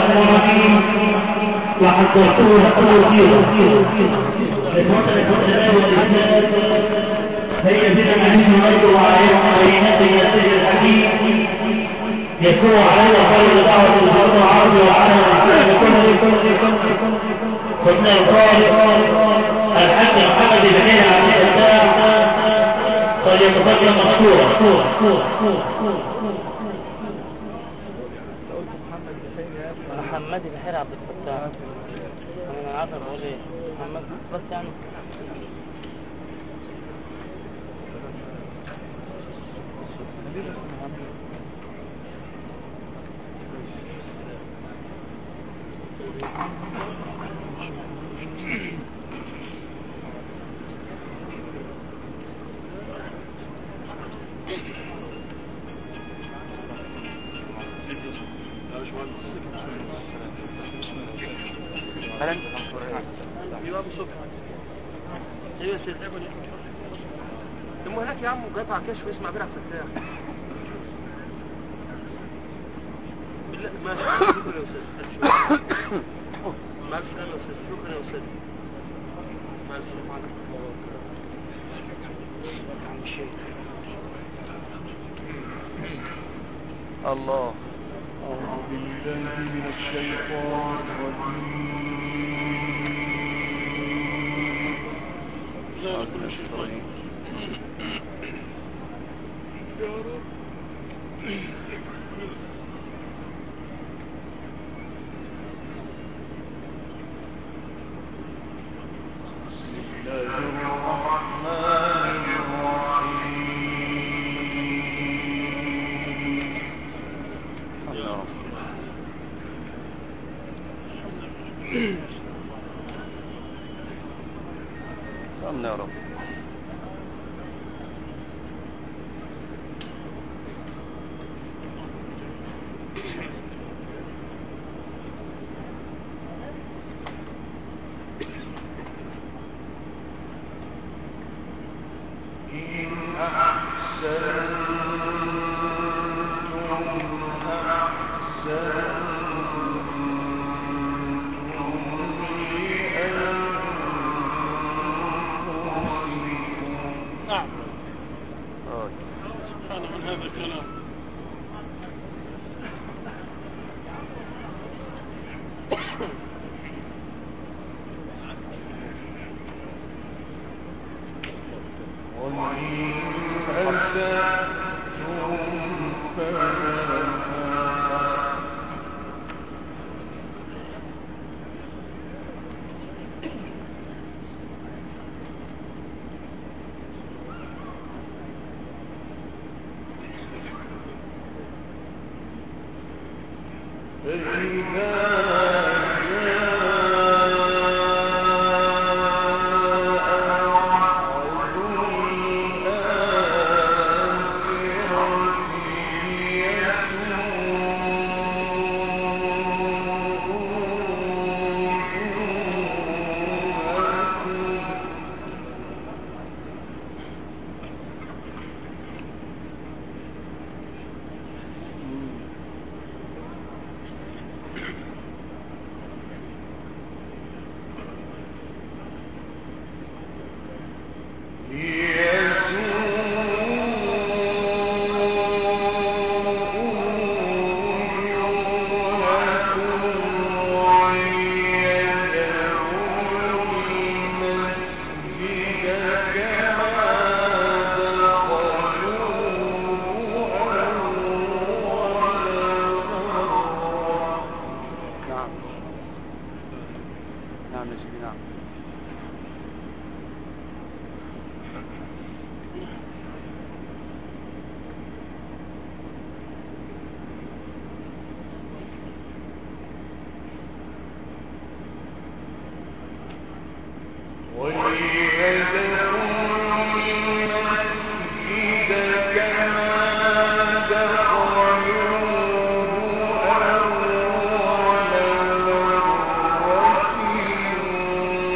الرحيم وحضرته لكم الخير لفترة الشباب والإسلام فهي بنا نحن نرجو عليهم بينات يسير الحديث يكون علينا خير دعوة الأرض العرض والعالم والعالم كله قلنا القارئ الحاج محمد بن عبد الفتاح فليتفضل مشكورا محمد بحير عبد الفتاح انا عارف اقول ايه محمد بس يعني ايوه بالصبح ايه يا سيدي ام هناك يا عم قطع كشف اسمع بير عبد الفتاح بالله ماشي شكرا يا استاذ شكرا مع السلامه يا استاذ شكرا يا استاذ مع السلامه عليكم عم الشيخ الله أعوذ بالله من الشيطان الرجيم لا كل شيء طيب يا رب بسم الله الرحمن الرحيم يا رب آمين يا رب إن أحسنتم أحسنتم لأنفسكم نعم آه. سبحان من هذا الكلام وإن أسأتم فلها فإذا جاء وعد الآخرة يسوء نعم نعم يا سيدي نعم أول مرة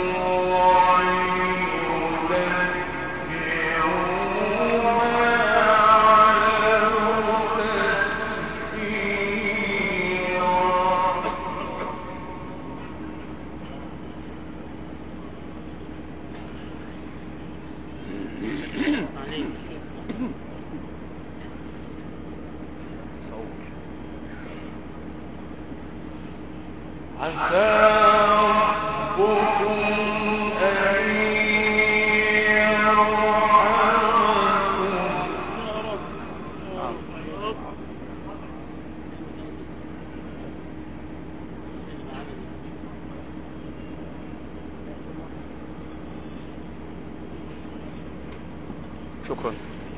عسى ربكم أن يرحمكم شكرا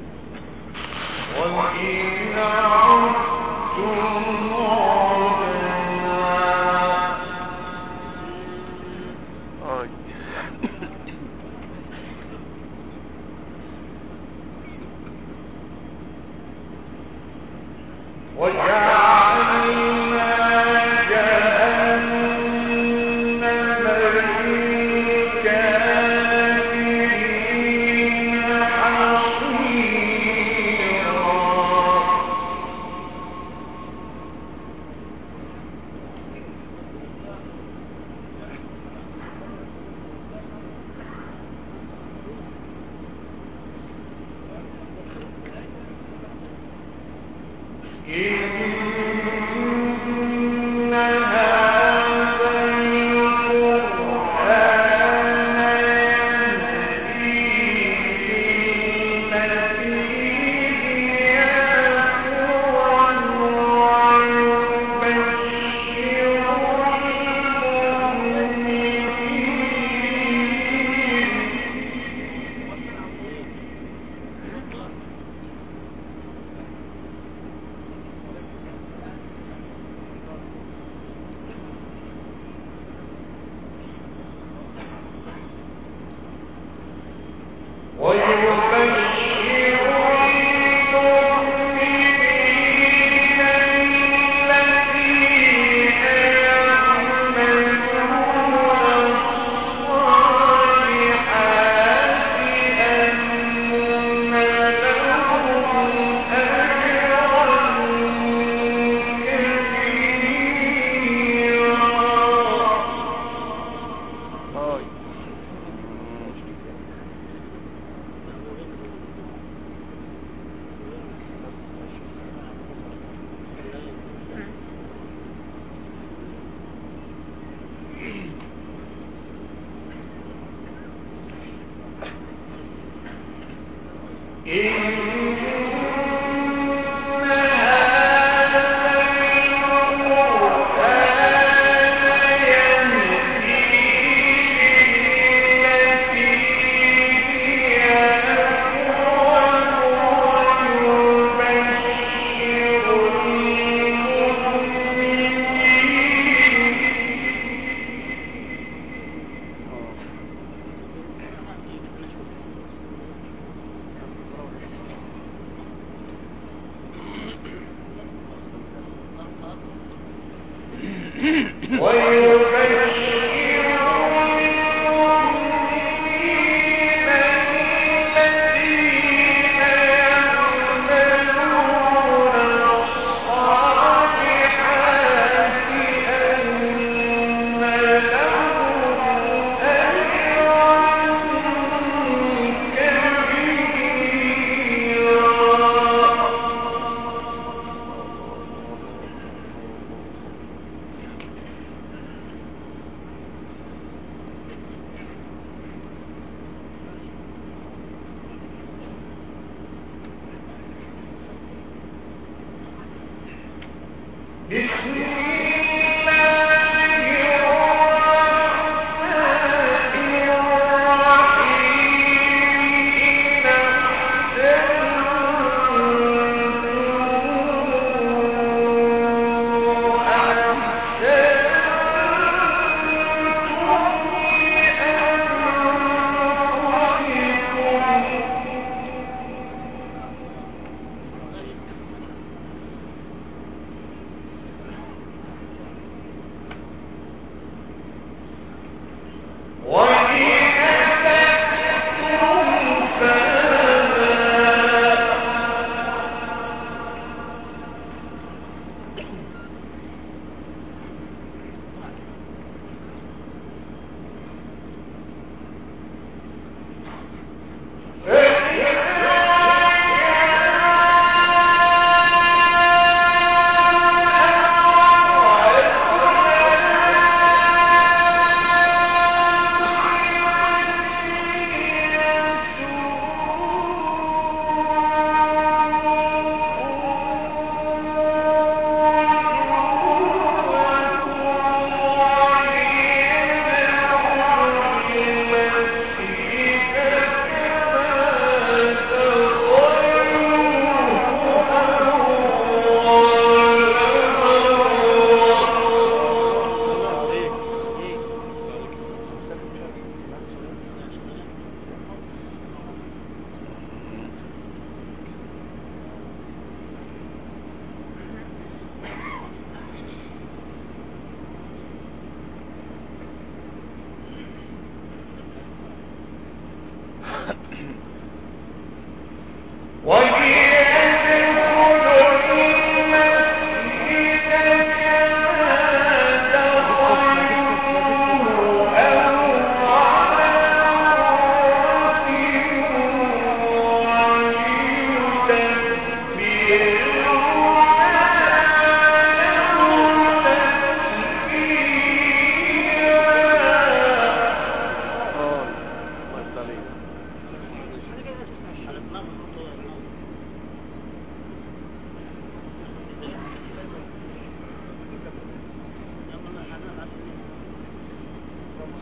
وإن عدتم عدنا آي وجعلنا جهنم للكافرين حصيرا إن هذا القرآن يهدي للتي هي أقوم ويبشر المؤمنين ويبشر المؤمنين الذين يعملون الصالحات أن لهم أجرا كبيرا آي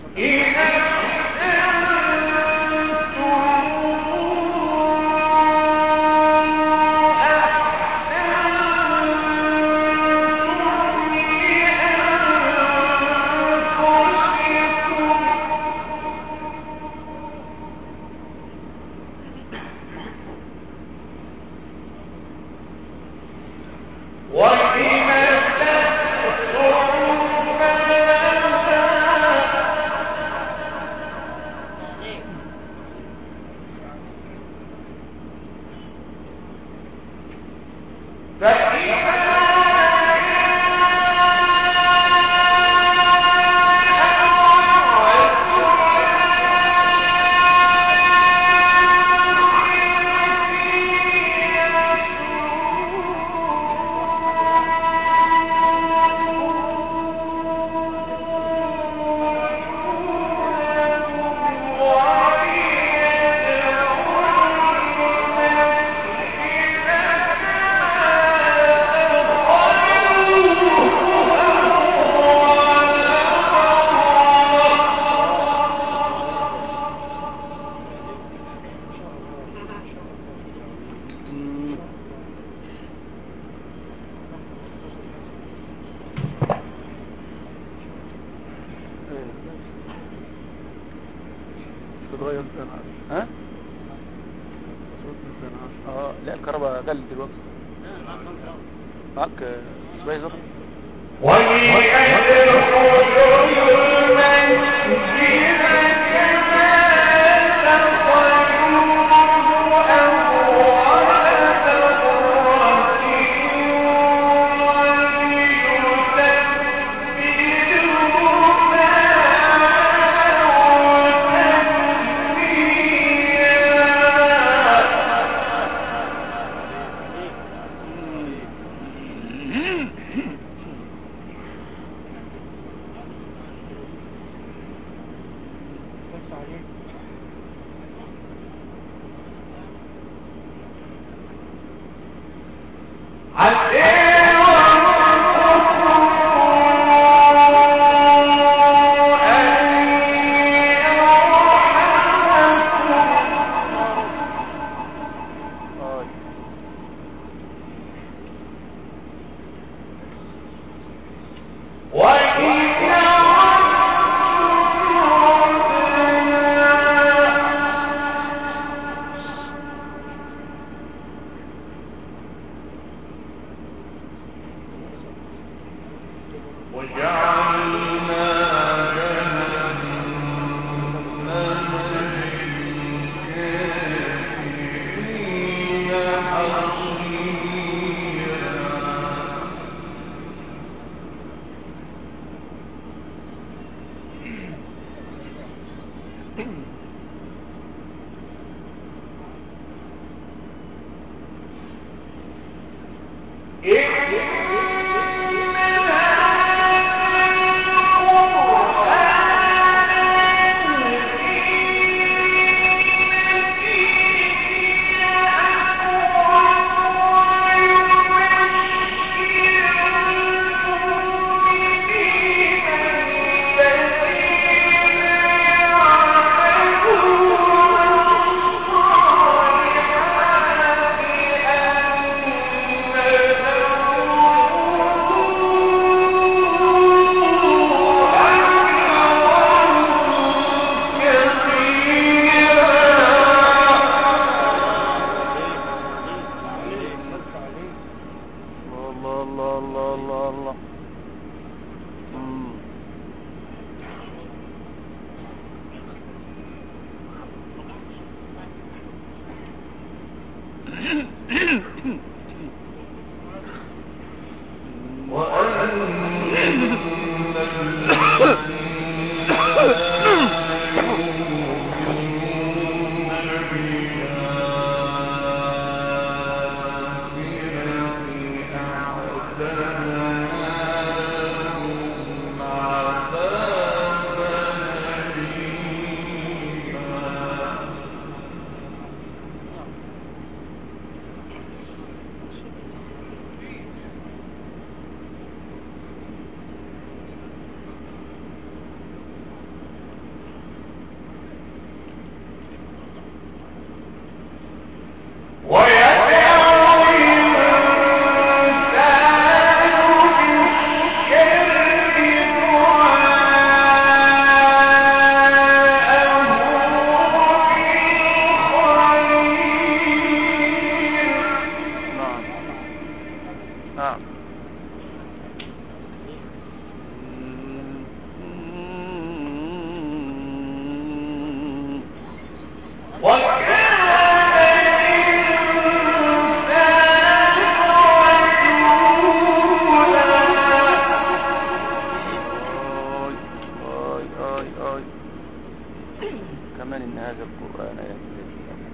بتغير سنة ها؟ صوت من سنة اه لا الكهرباء غلت دلوقتي معاك آه، سبايس اخر اه Thank you. الرحمن إن هذا القرآن يهدي الذي آمن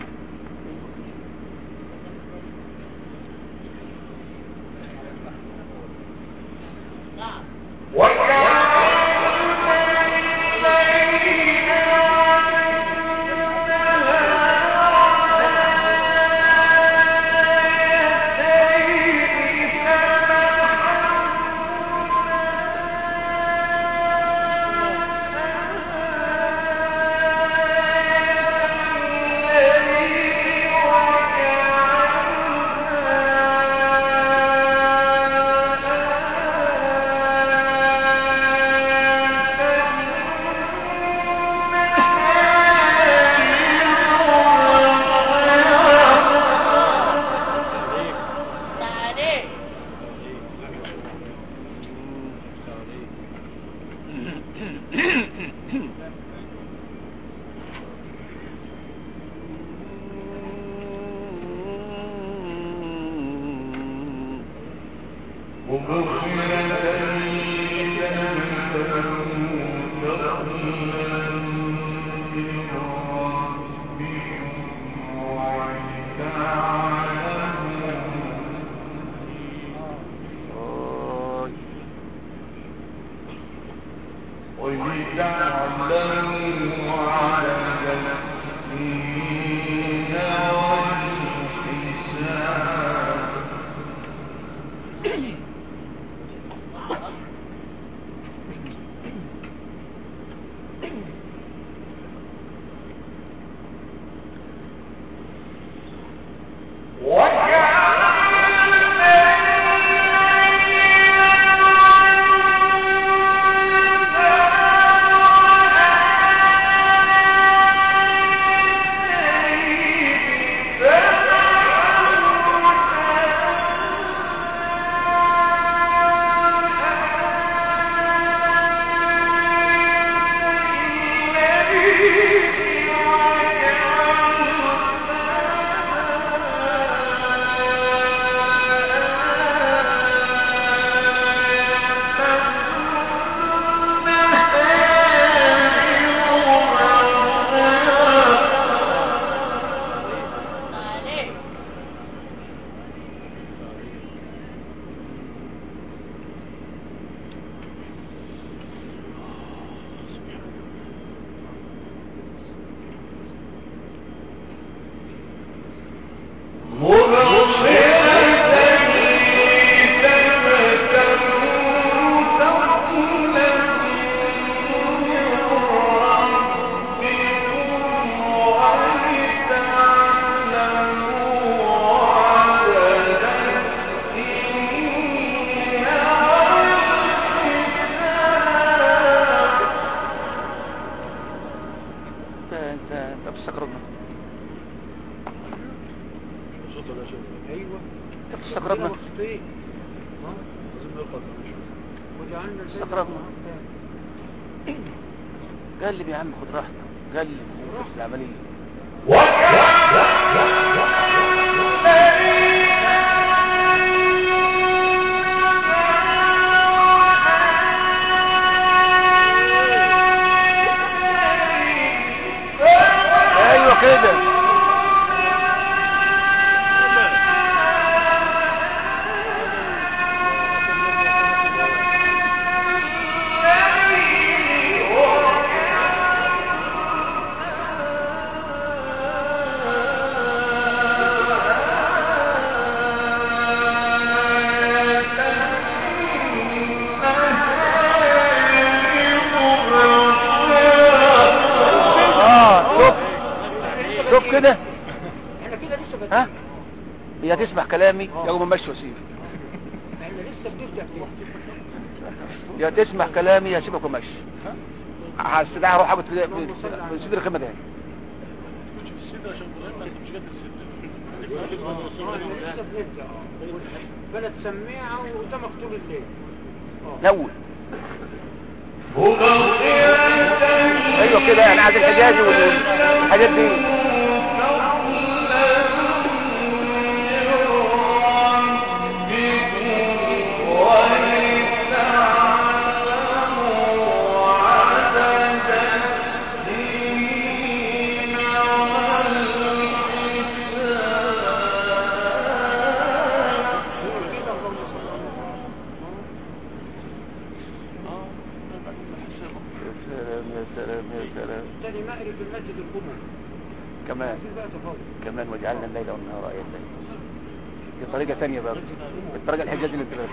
آي. انت انت انت بتستقرضنا صوت ولا شيء ايوه انت بتستقرضنا مخطئين لازم نقعد نشوف وجعلنا الليل استقرضنا قلب يا عم خد راحتك قلب وفي العملية ايوه كده اه شوف شوف كده احنا كده لسه بس ها يا تسمع كلامي يا ما ماشي واسيب احنا لسه بنبدا فيه يا تسمع كلامي يا سيبك وماشي هستدعي اروح اقعد في في- في صدر الخيمه ده مش في السن عشان مغنى مش قد السن اه احنا لسه بنبدا اه بلد سماعه وقدامك طول الليل نول ايوه كده انا عايز الحجازي والحاجات دي وعدد سلام يا سلام يا سلام تاني مقرب بالمسجد الأموي كمان في بقى تفاضل كمان وجعلنا الليل والنهار آيتين دي طريقة ثانية بقى الطريقة الحجاز اللي انت بقى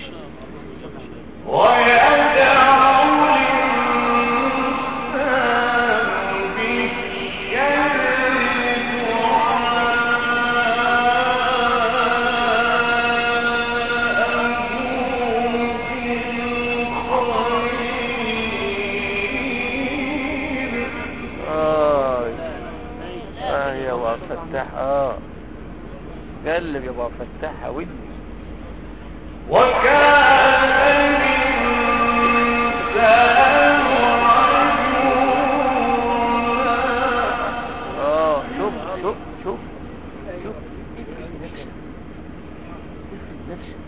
آه آه يا أبو عبد الفتاح آه قلب يا أبو عبد الفتاح ودني اه شوف شوف شوف شوف نفسك نفسك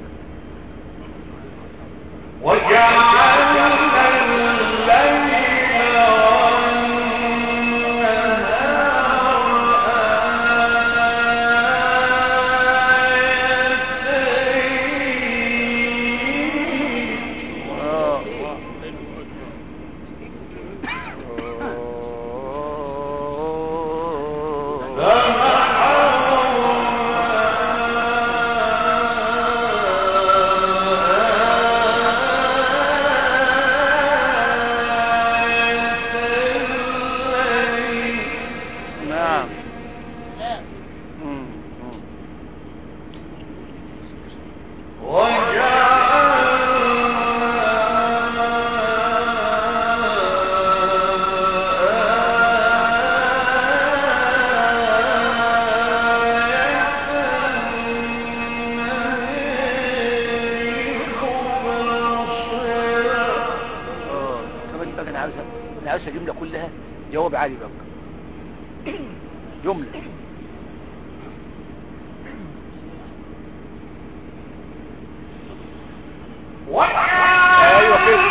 اه نعم مم، مم. اه كمان بقى انا عاوز انا عاوز الجمله كلها جواب عالي بقى جمله ايوه كده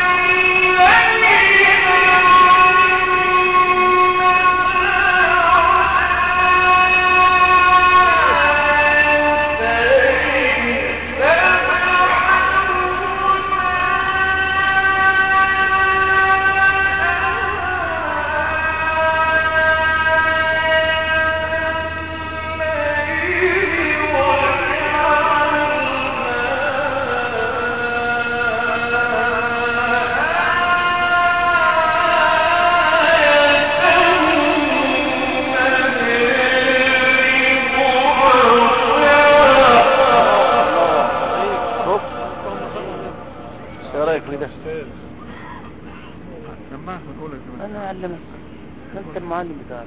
شوف ايه رايك في ده سماح ونقول انا اعلمك انت المعلم بتاعك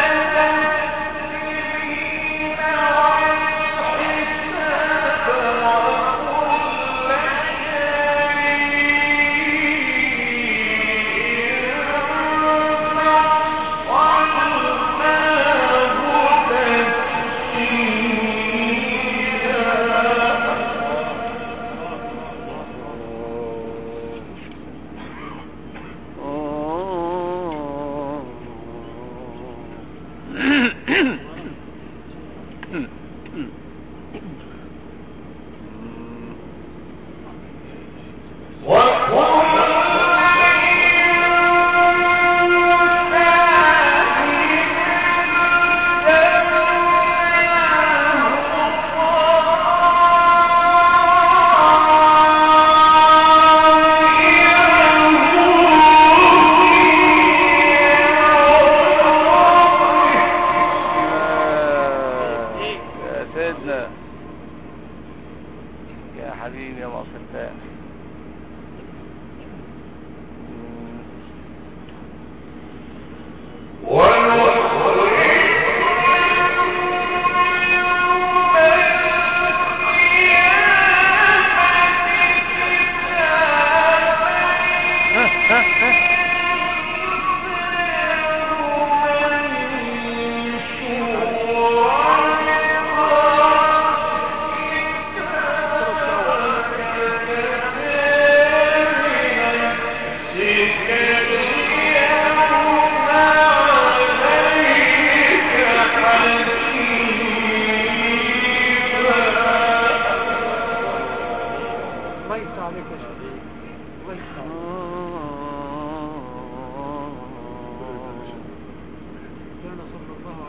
وعلى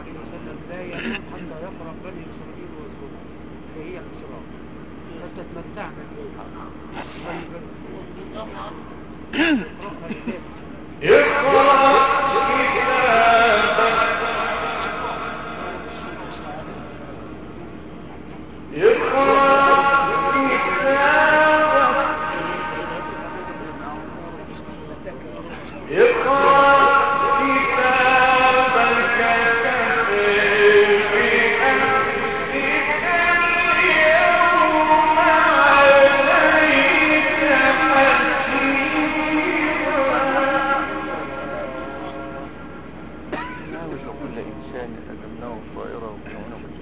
عليه وسلم لا ينام حتى يقرأ بني إسرائيل والزبر هي الإسراء فأنت تمتعنا بيها خلي بالك اقرأها لله ناوش وكل إنسان ألزمناه طائره في عنقه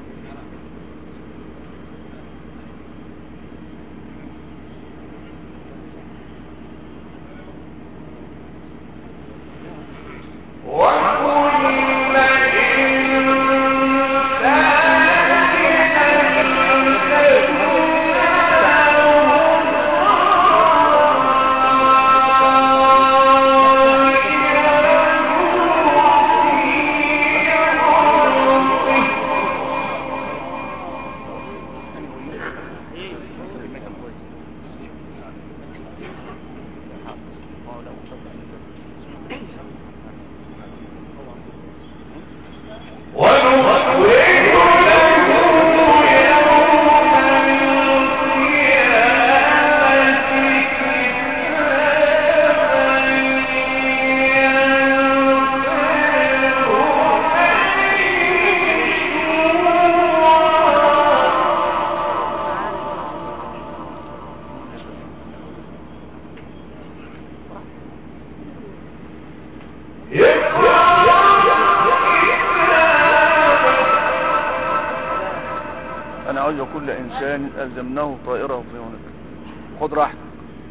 أنا عاوز كل إنسان ألزمناه طائره في عنقه خد راحتك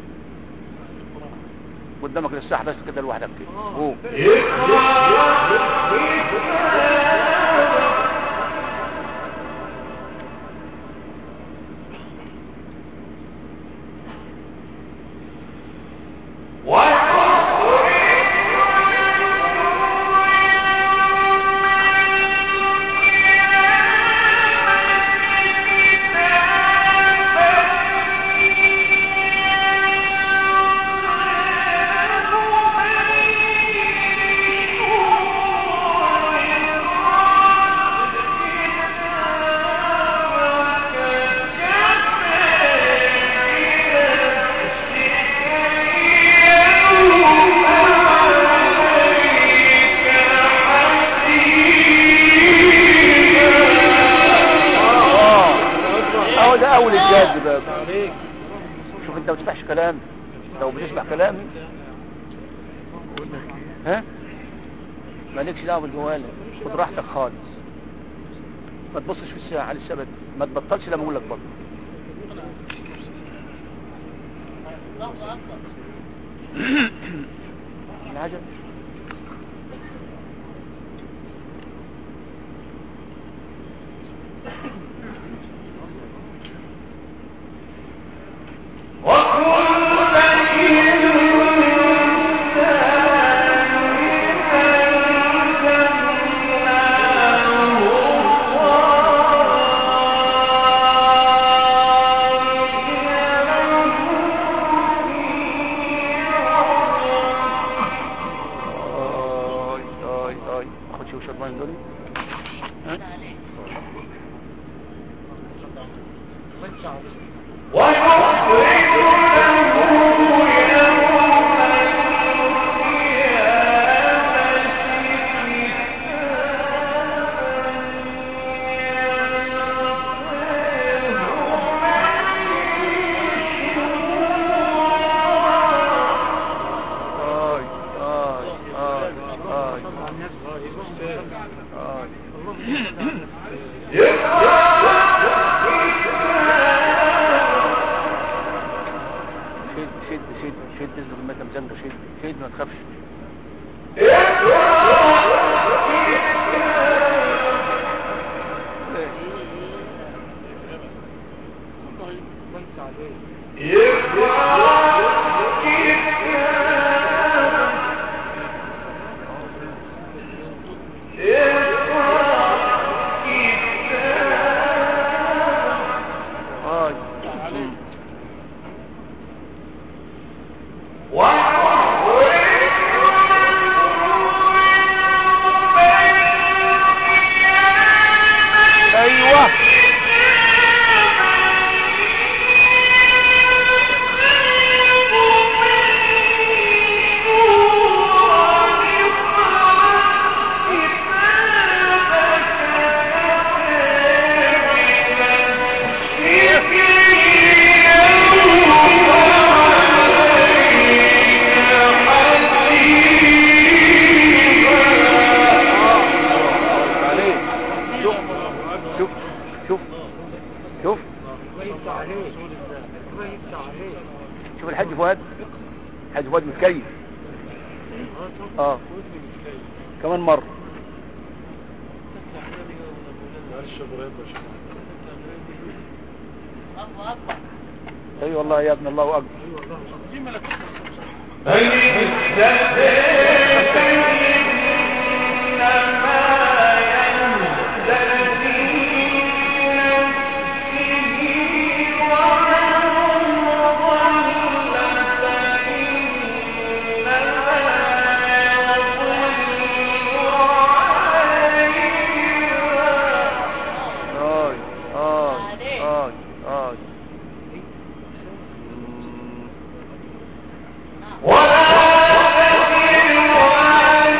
قدامك للساحة بس كده لوحدك كده قوم اهو ده اول الجاز بقى شوف انت ما بتسمعش كلام لو بتسمع كلامي ها مالكش دعوه بالجوال خد راحتك خالص ما تبصش في الساعه على السبت ما تبطلش لما اقول لك بطل العجب اي اي اي خد شوف شوط ميه دول ها اي اي اي اي اي شد شد شد شد اذنك المكة مزنقة شد شد ما تخافش كويس عليك Yeah. عليك الله يفتح عليك شوف الحاج فؤاد الحاج فؤاد متكيف اه كمان مرة معلش يا ابراهيم يا شيخ اي والله يا ابن الله اكبر دي ملكات اي اي اي اي مم. ولا تزر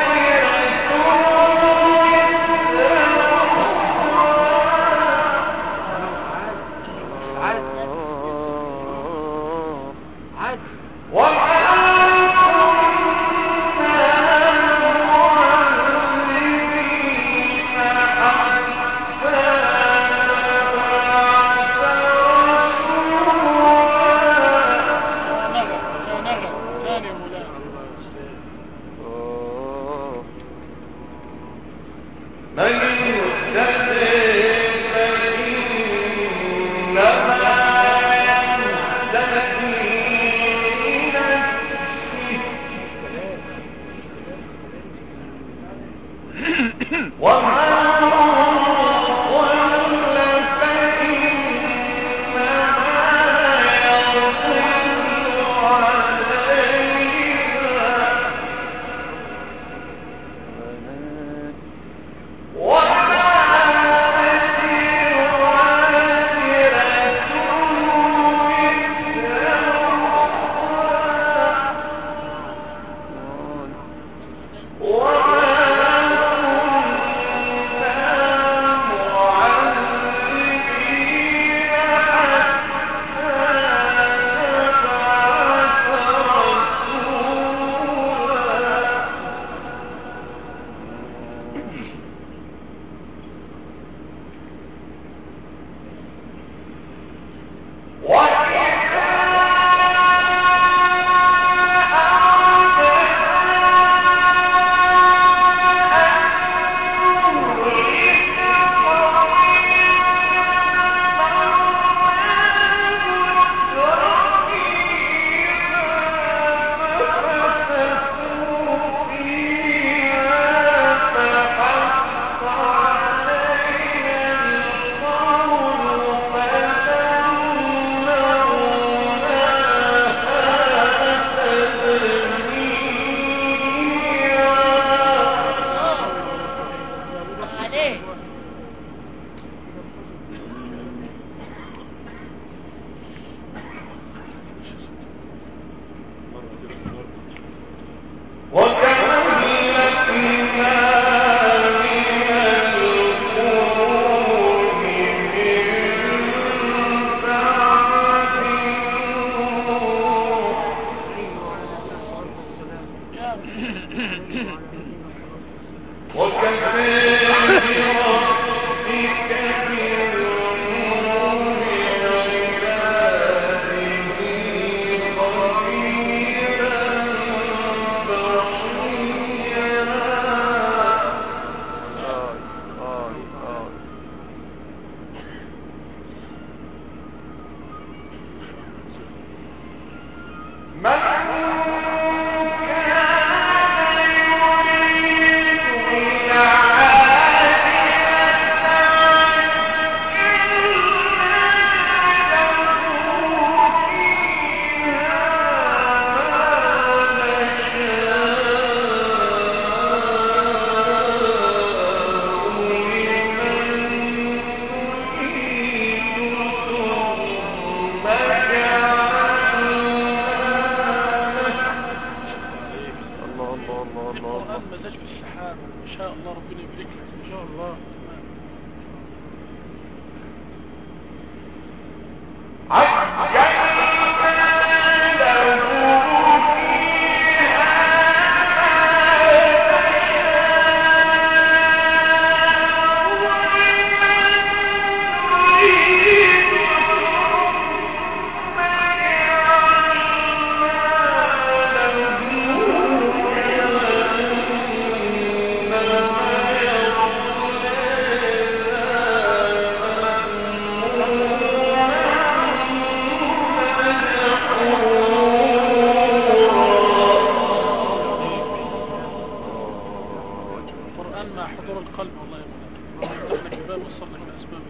وصلنا في الاسباب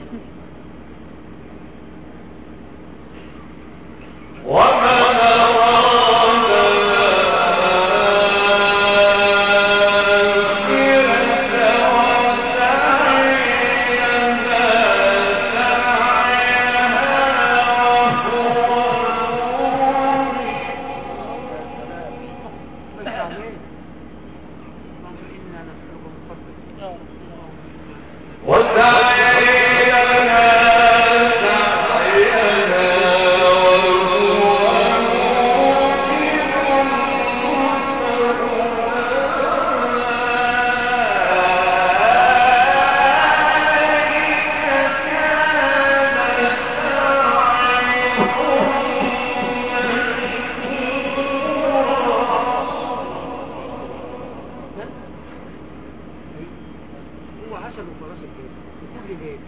ليس عليه اللهم إنا نسألك من فضلك هو عسل وفرس البيت وكل بيت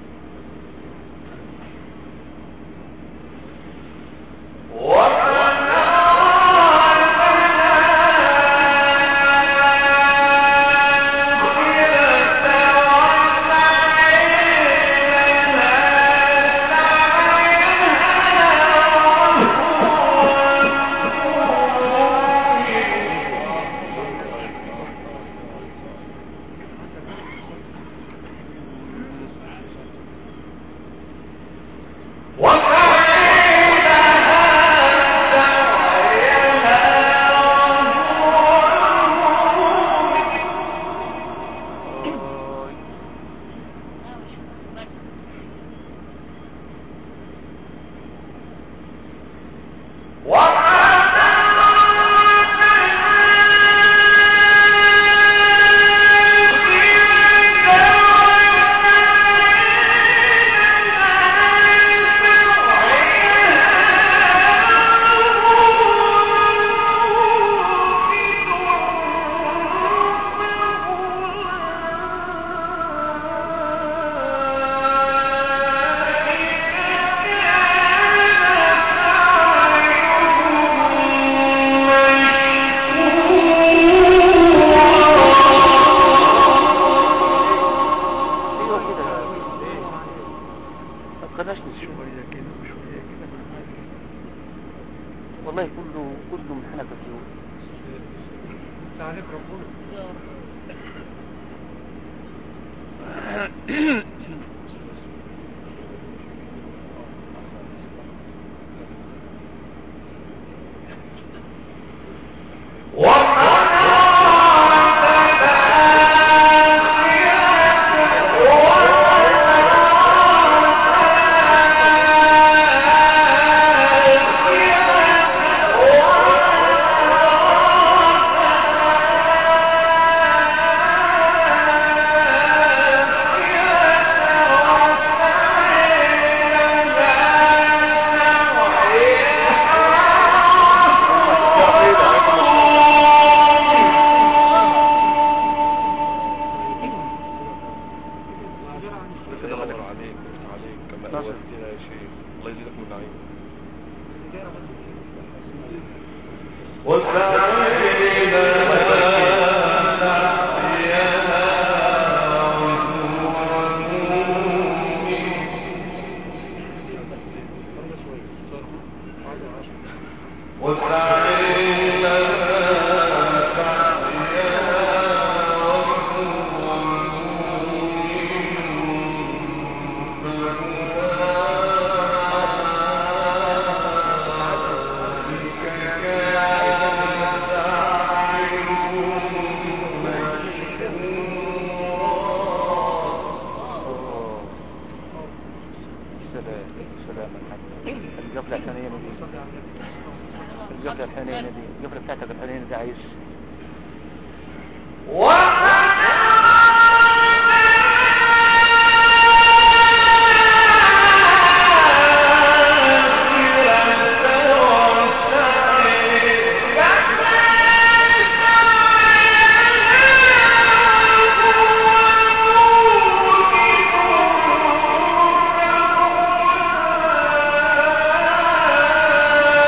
ايوه كده ما كناش نشوف شوية كده وشوية كده والله كله كله من حنك الزور انت عليك ربنا معذرة عن الشيء الله ينور عليك عليك كما نعم. أولتنا يا شيخ الله يزيدك من نعيم اللي جاي ربنا يشيل. خلص شوية. عشرة عشرة. سلام سلام الحمد القفلة الحنينة دي صلي على النبي القفلة الحنينة دي القفلة بتاعتك الحنينة دي عايش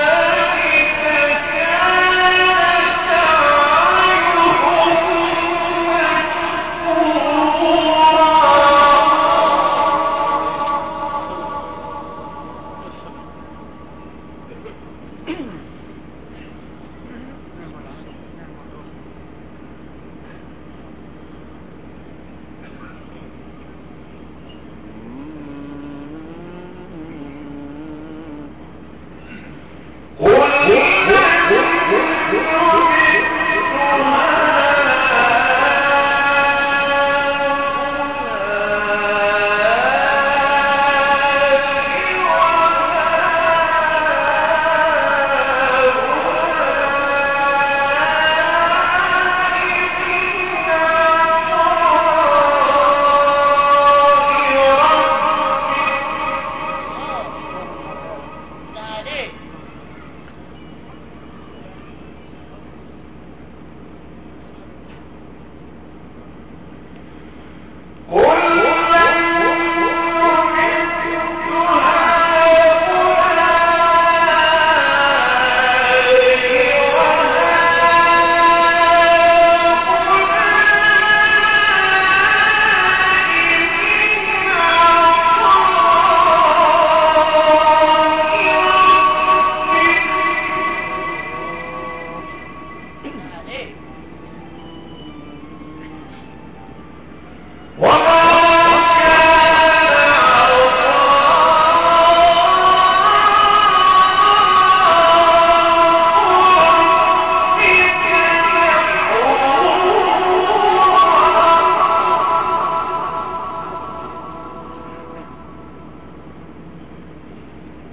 كان سعيهم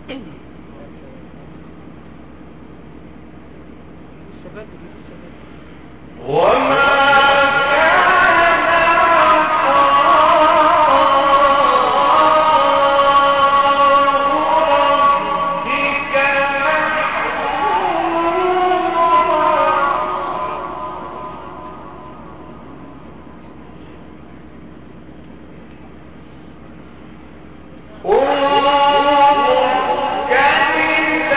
لسه بدري لسه بدري وما كان عطاء ربك محظورا انظر كيف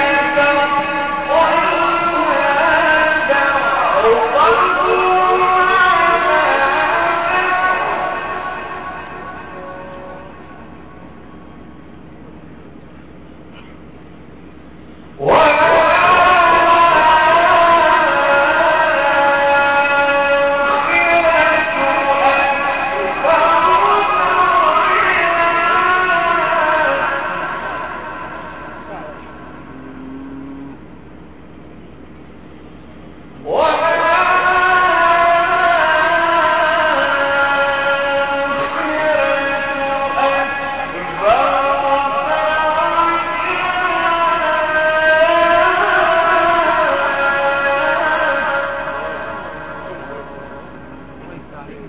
فضلنا بعضهم الله يفتح عليك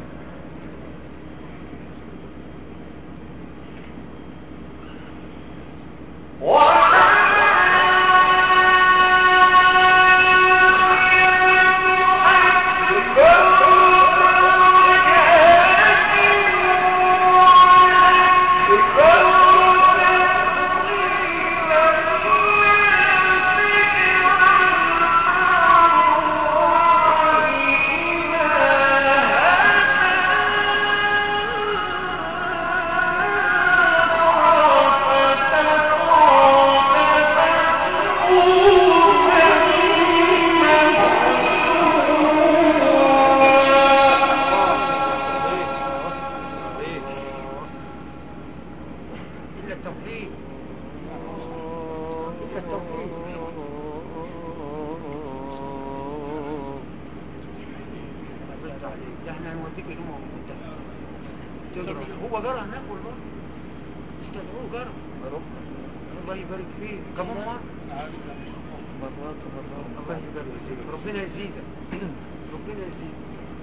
إلا التوحيد إلا التوحيد الله يفتح عليك ده احنا هنوديك اليوم وانت تجرى هو جرى هناك والله استدعوه جرى الله يبارك فيه كمان مرة مرات ومرات الله يبارك فيك ربنا يزيدك ربنا يزيدك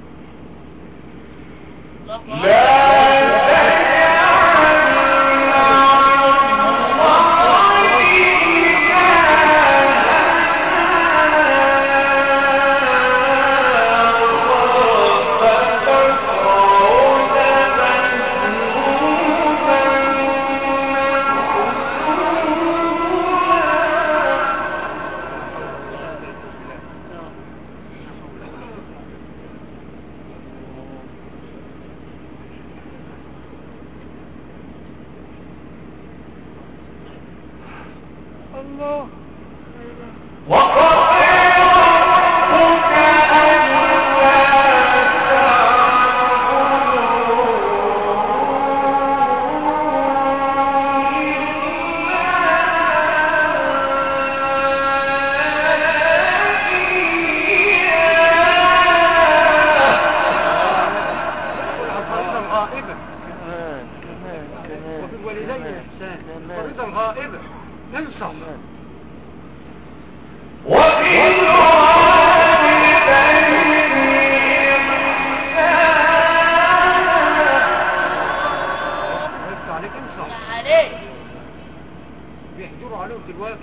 الله الفريضة الغائبة كمان كمان كمان وبالوالدين كمان، إحسان كمان الفريضة الغائبة انصف كمان الله يفتح عليك انصف عليك بيحجروا عليهم دلوقتي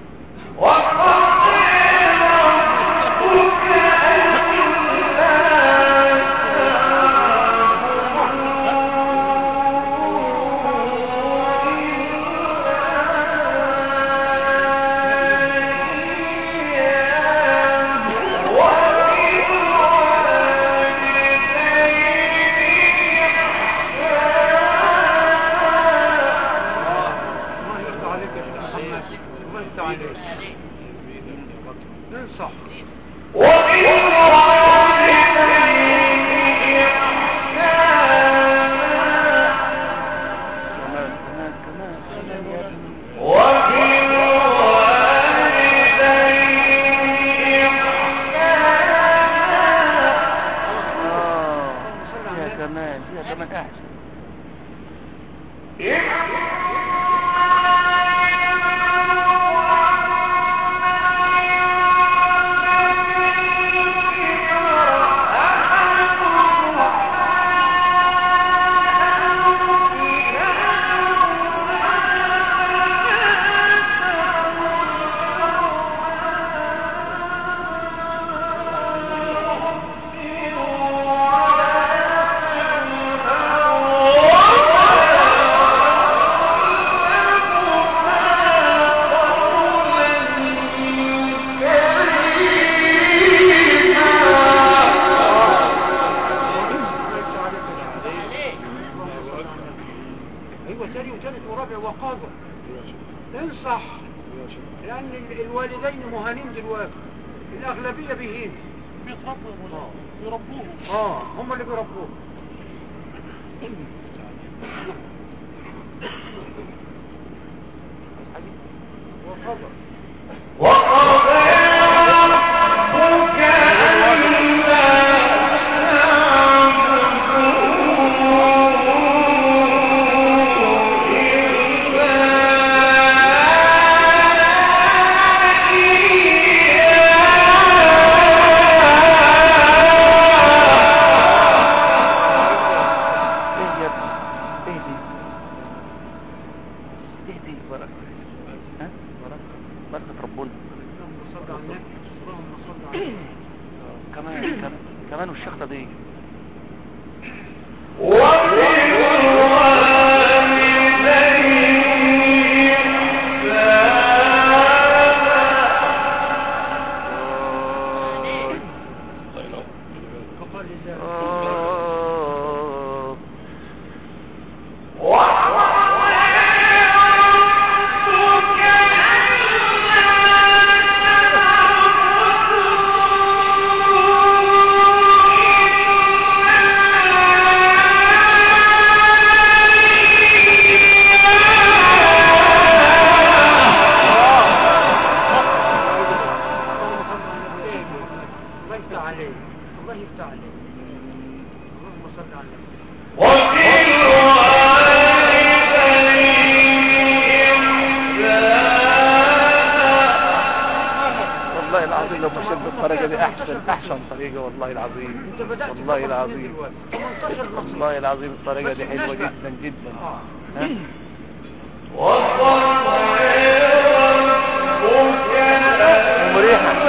الله يفتح عليك يا شيخ محمد الله يفتح عليك عليك انصح كمان كمان كمان كمان يا ابني اه فيها كمان فيها كمان احسن إما ايوه تاني وتالت ورابع وقادر انصح لان ال- الوالدين مهانين دلوقتي الاغلبيه بيهين بيتربوا يا مولانا بيربوهم اه هم اللي بيربوه وقدر ايه يا ابني ايه دي ايه دي بركة ها بركة بركة ربنا اللهم صل على النبي اللهم صل على النبي آه، كمان كمان كمان والشخطة دي فقال لله آه. اللهم صل على النبي يا محمد الله يفتح عليك الله يفتح عليك اللهم صل على النبي والله العظيم لو مشيت بالطريقة دي احسن احسن طريقة والله العظيم انت بدأت والله تاخد سنين العظيم دلوقتي 18 نصيب والله العظيم الطريقة بس دي حلوة الناس بقى. جدا جدا اه ها؟ ومريحة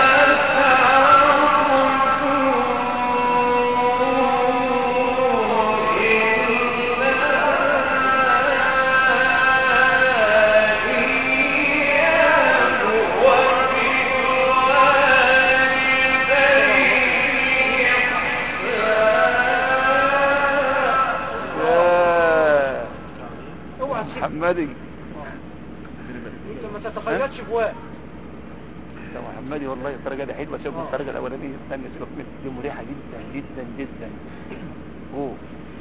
يا اوعى تسيب محمدي انت ما تتقيدش في وقت يا محمدي والله الطريقة دي حلوة سيبك من آه. الطريقة الأولانية الثانية سيبك منها دي مريحة جدا جدا جدا أوه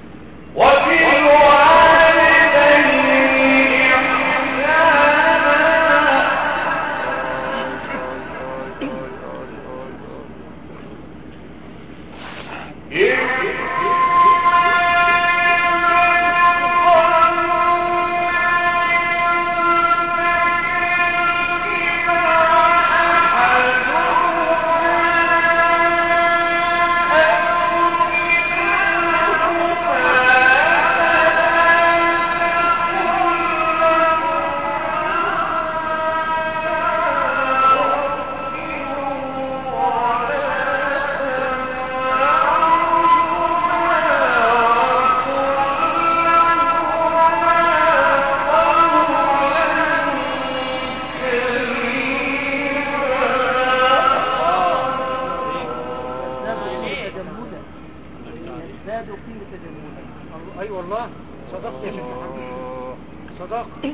ازدادوا فيه تجملا الله- اي والله صدقت يا شيخ محمد آه. صدقت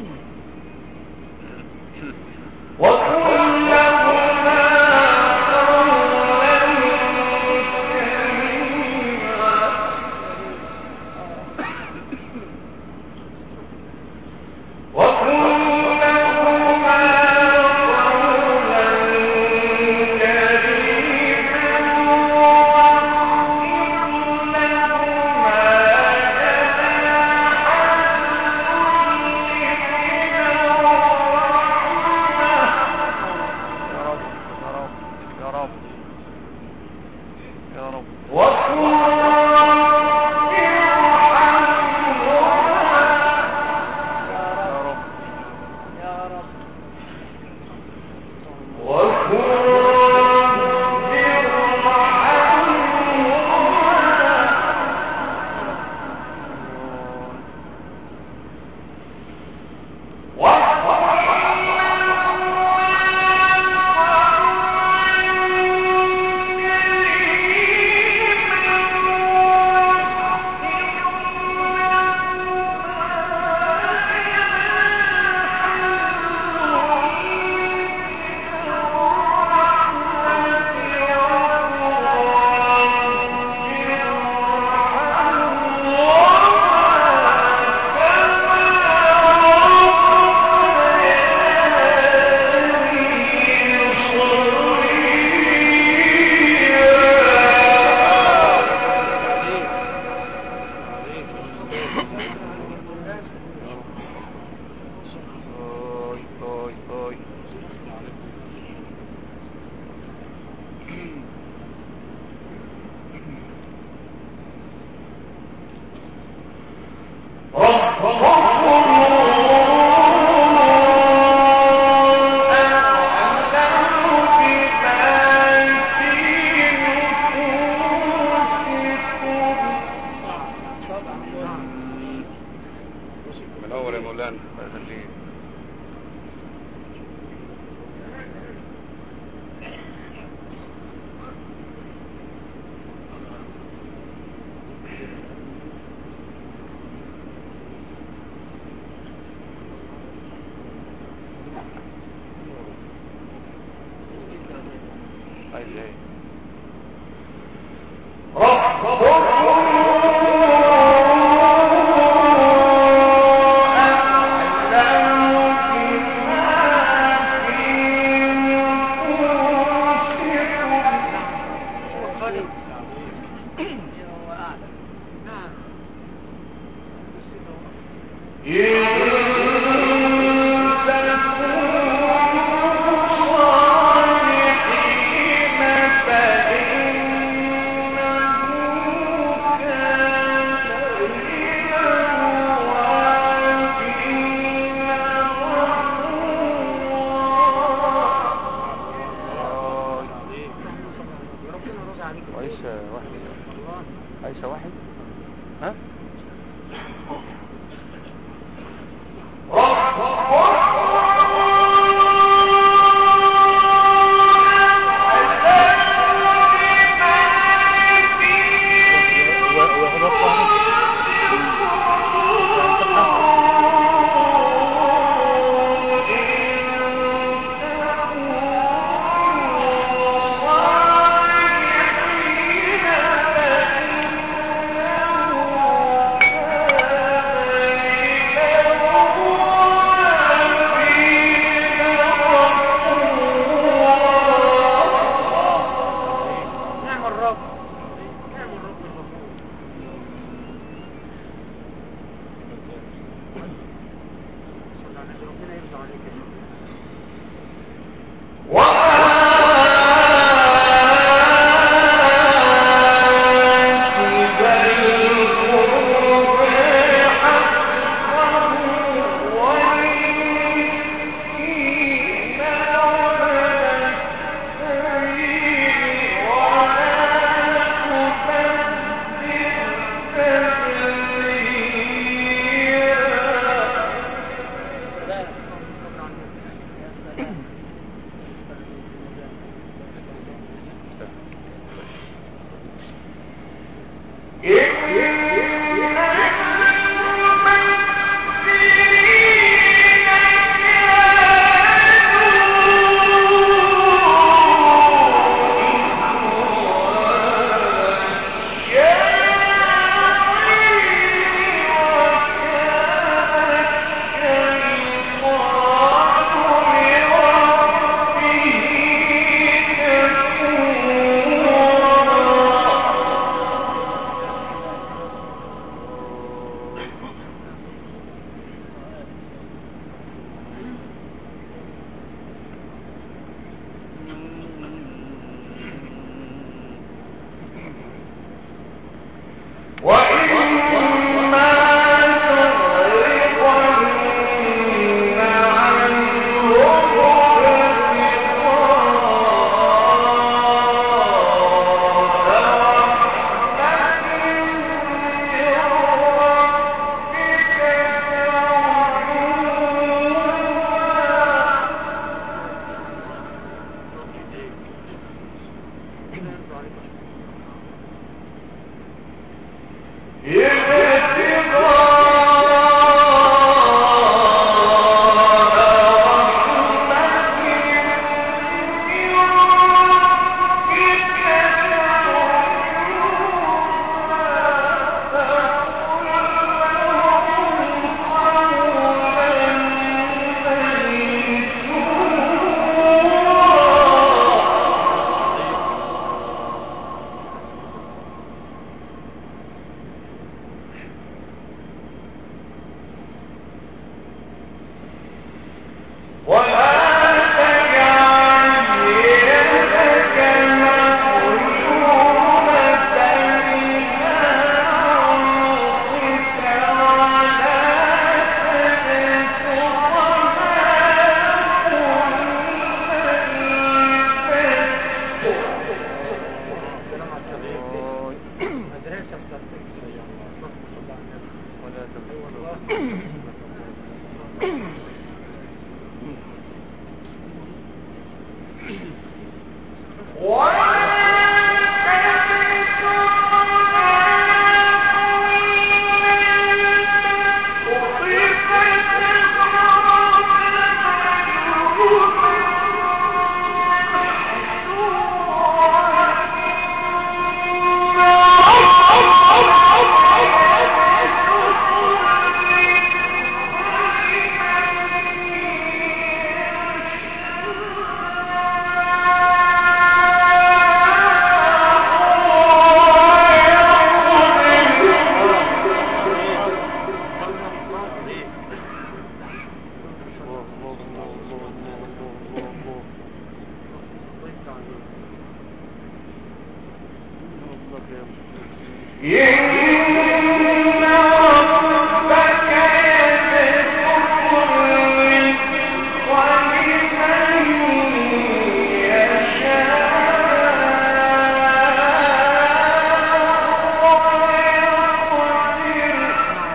من الاول يا مولانا الله يخليك عايز ايه هو الخالق هو أعلم نعم بس إنه آه، اللهم صل على النبي ربنا راضي عليك عيسى واحد والله عيسى واحد ها نعم الرب نعم الرب الغفور صلى على النبي ربنا يرضى عليك يا شيخ اللهم صل على النبي إن ربك يبسط الرزق لمن يشاء ويقدر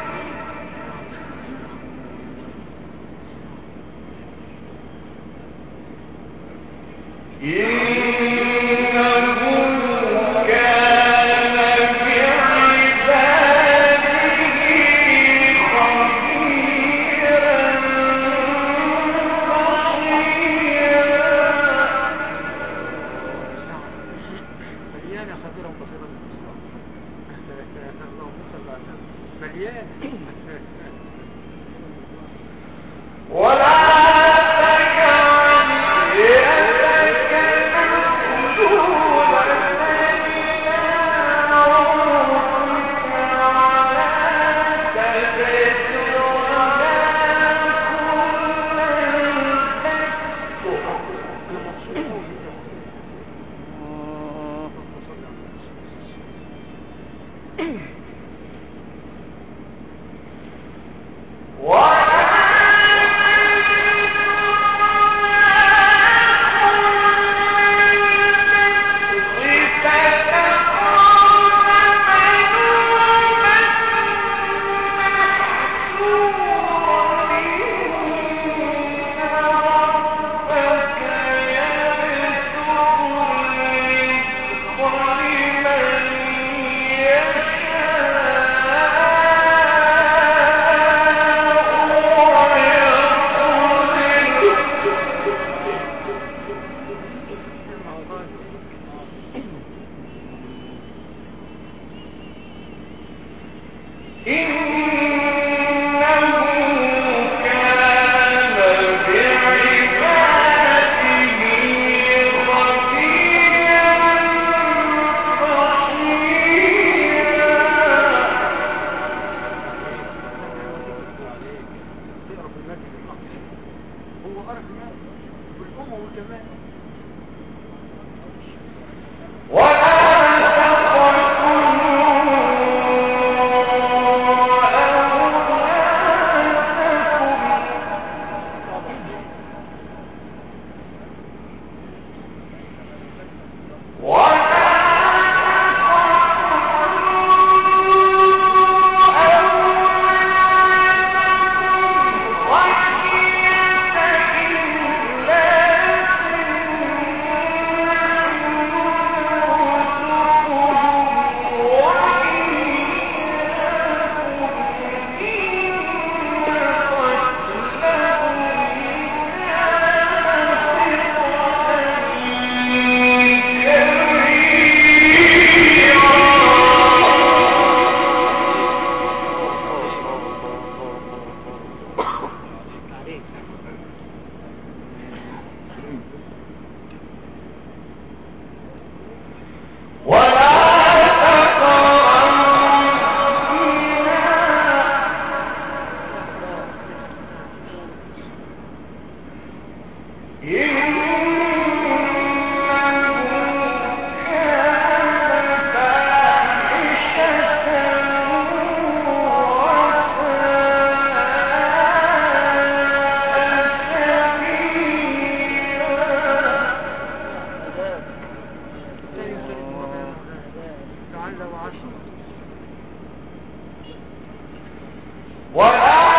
إنه كان بعباده خبيرا بصيرا مليانة خبيرا بصيرا اللهم صل على النبي مليانة ولا تجعل يدك مغلولة إلى عنقك ولا تبسطها كل البسط أنا مبسوط أوي أنت اللهم صل على النبي إنه كان بعباده خبيرا بصيرا تقرا في المسجد الأقصى هو قرا في المسجد والأمة والجمال ولا تقتلوا عليك ولا تاني وتالت مرة يا مولانا لعل وعشرة ولا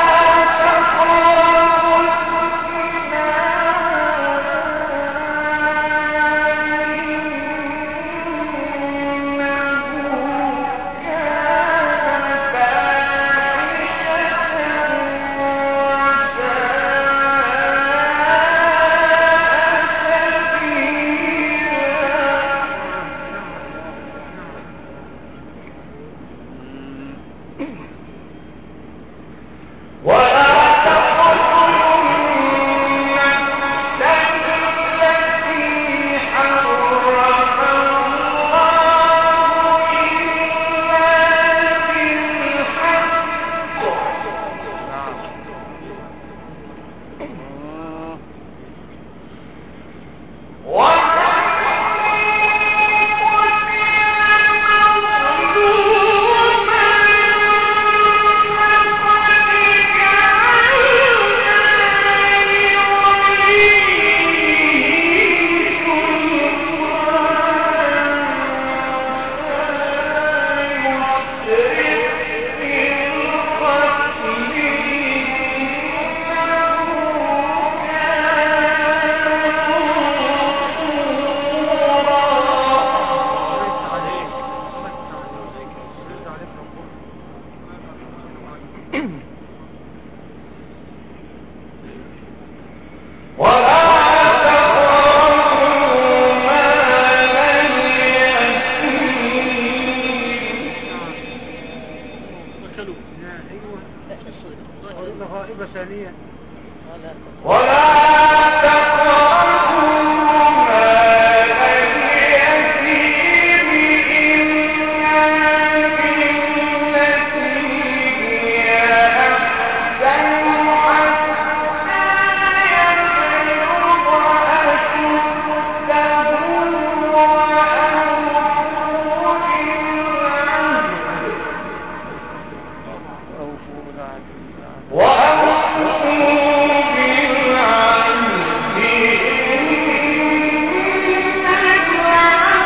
ولا تقتلوا النفس التي حرم الله إلا بالحق ومن قتل الرغائب ثانية ولا تقربوا مال اليتيم إلا بالتي هي أحسن حتى يبلغ أشده وأوفوا بالعهد أوفوا بالعهد وأوفوا بالعهد إن العهد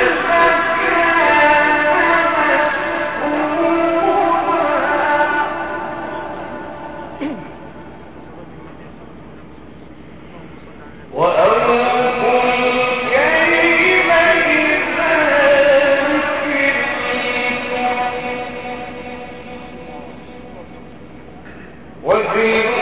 كان وأوفوا الكيل إذا كلتم وزنوا